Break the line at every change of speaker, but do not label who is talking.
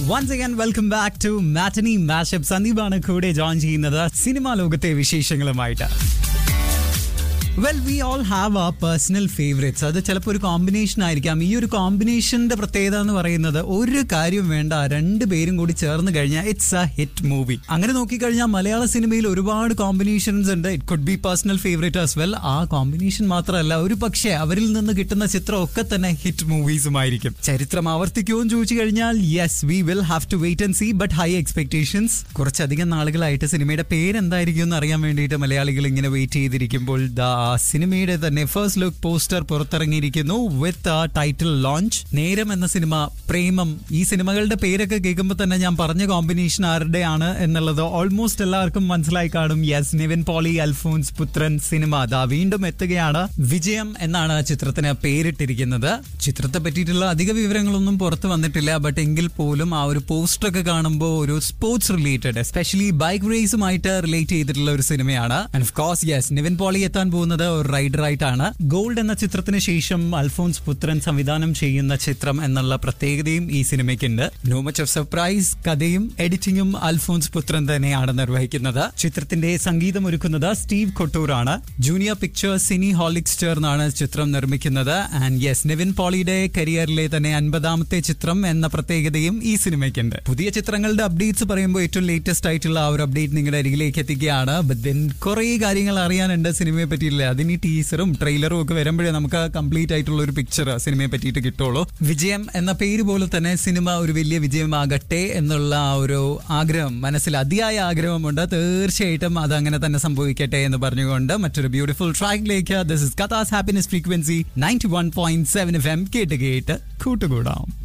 once again welcome back to matinee mashup സന്ദീപാണ് കൂടെ join ചെയ്യുന്നത് സിനിമാ ലോകത്തെ വിശേഷങ്ങളുമായിട്ട് well we all have a personal favourites അത് ചിലപ്പോൾ ഒരു കോമ്പിനേഷൻ ആയിരിക്കാം ഈ ഒരു കോമ്പിനേഷന്റെ പ്രത്യേകത എന്ന് പറയുന്നത് ഒരു കാര്യം വേണ്ട രണ്ട് പേരും കൂടി ചേർന്ന് കഴിഞ്ഞാൽ ഇറ്റ്സ് എ ഹിറ്റ് മൂവി അങ്ങനെ നോക്കിക്കഴിഞ്ഞാൽ മലയാള സിനിമയിൽ ഒരുപാട് കോമ്പിനേഷൻസ് ഉണ്ട് it could be personal favourite as well ആ കോമ്പിനേഷൻ മാത്രമല്ല ഒരു പക്ഷേ അവരിൽ നിന്ന് കിട്ടുന്ന ചിത്രമൊക്കെ തന്നെ ഹിറ്റ് മൂവീസുമായിരിക്കും ചരിത്രം ആവർത്തിക്കുമോ ചോദിച്ചു കഴിഞ്ഞാൽ yes we will have to wait and see but high expectations കുറച്ചധികം നാളുകളായിട്ട് സിനിമയുടെ പേരെന്തായിരിക്കും എന്ന് അറിയാൻ വേണ്ടിയിട്ട് മലയാളികൾ ഇങ്ങനെ വെയിറ്റ് ചെയ്തിരിക്കുമ്പോൾ ദാ സിനിമയുടെ തന്നെ ഫസ്റ്റ് ലുക്ക് പോസ്റ്റർ പുറത്തിറങ്ങിയിരിക്കുന്നു വിത്ത് ടൈറ്റിൽ ലോഞ്ച് നേരം എന്ന സിനിമ പ്രേമം ഈ സിനിമകളുടെ പേരൊക്കെ കേൾക്കുമ്പോൾ തന്നെ ഞാൻ പറഞ്ഞ കോമ്പിനേഷൻ ആരുടെയാണ് എന്നുള്ളത് ഓൾമോസ്റ്റ് എല്ലാവർക്കും മനസ്സിലായി കാണും യെസ് നിവിൻ പോളി അൽഫോൻസ് പുത്രൻ സിനിമ ദാ വീണ്ടും എത്തുകയാണ് വിജയം എന്നാണ് ചിത്രത്തിന് പേരിട്ടിരിക്കുന്നത് ചിത്രത്തെ പറ്റിയിട്ടുള്ള അധിക വിവരങ്ങളൊന്നും പുറത്തു വന്നിട്ടില്ല ബട്ട് എങ്കിൽ പോലും ആ ഒരു പോസ്റ്റർ ഒക്കെ കാണുമ്പോൾ ഒരു സ്പോർട്സ് റിലേറ്റഡ് എസ്പെഷ്യലി ബൈക്ക് റേസുമായിട്ട് റിലേറ്റ് ചെയ്തിട്ടുള്ള ഒരു സിനിമയാണ് and of course yes Nivin Pauly എത്താൻ പോകുന്നത് ഒരു റൈഡർ ആയിട്ടാണ് ഗോൾഡ് എന്ന ചിത്രത്തിന് ശേഷം അൽഫോൻസ് പുത്രൻ സംവിധാനം ചെയ്യുന്ന ചിത്രം എന്നുള്ള പ്രത്യേകതയും ഈ സിനിമയ്ക്കുണ്ട് നോ മച്ച് ഓഫ് സർപ്രൈസ് കഥയും എഡിറ്റിംഗും അൽഫോൻസ് പുത്രൻ തന്നെയാണ് നിർവഹിക്കുന്നത് ചിത്രത്തിന്റെ സംഗീതം ഒരുക്കുന്നത് സ്റ്റീവ് കൊട്ടൂറാണ് ജൂനിയർ പിക്ചേഴ്സ് സിനി ഹോളിക്സ് ചേർന്നാണ് ചിത്രം നിർമ്മിക്കുന്നത് ആൻഡ് യെസ് നിവിൻ പോളിയുടെ കരിയറിലെ തന്നെ അൻപതാമത്തെ ചിത്രം എന്ന പ്രത്യേകതയും ഈ സിനിമയ്ക്കുണ്ട് പുതിയ ചിത്രങ്ങളുടെ അപ്ഡേറ്റ്സ് പറയുമ്പോൾ ഏറ്റവും ലേറ്റസ്റ്റ് ആയിട്ടുള്ള ആ ഒരു അപ്ഡേറ്റ് നിങ്ങളുടെ അരികിലേക്ക് എത്തിക്കുകയാണ് ബട്ട് ദെൻ കുറേ കാര്യങ്ങൾ അറിയാനുണ്ട് സിനിമയെ പറ്റിയില്ല അതിന് ടീസറും ട്രെയിലറും ഒക്കെ വരുമ്പോഴേ നമുക്ക് കംപ്ലീറ്റ് ആയിട്ടുള്ള ഒരു പിക്ചർ സിനിമയെ പറ്റിയിട്ട് കിട്ടുള്ളൂ വിജയം എന്ന പേര് പോലെ തന്നെ സിനിമ ഒരു വലിയ വിജയമാകട്ടെ എന്നുള്ള ആ ഒരു ആഗ്രഹം മനസ്സിൽ അതിയായ ആഗ്രഹമുണ്ട് തീർച്ചയായിട്ടും അത് അങ്ങനെ തന്നെ സംഭവിക്കട്ടെ എന്ന് പറഞ്ഞുകൊണ്ട് മറ്റൊരു ബ്യൂട്ടിഫുൾ ട്രാക്കിലേക്ക് ദിസ് ഇസ് കഥാസ് happiness frequency ninety one point seven F M കേട്ട് കേട്ട് കൂട്ടുകൂടാം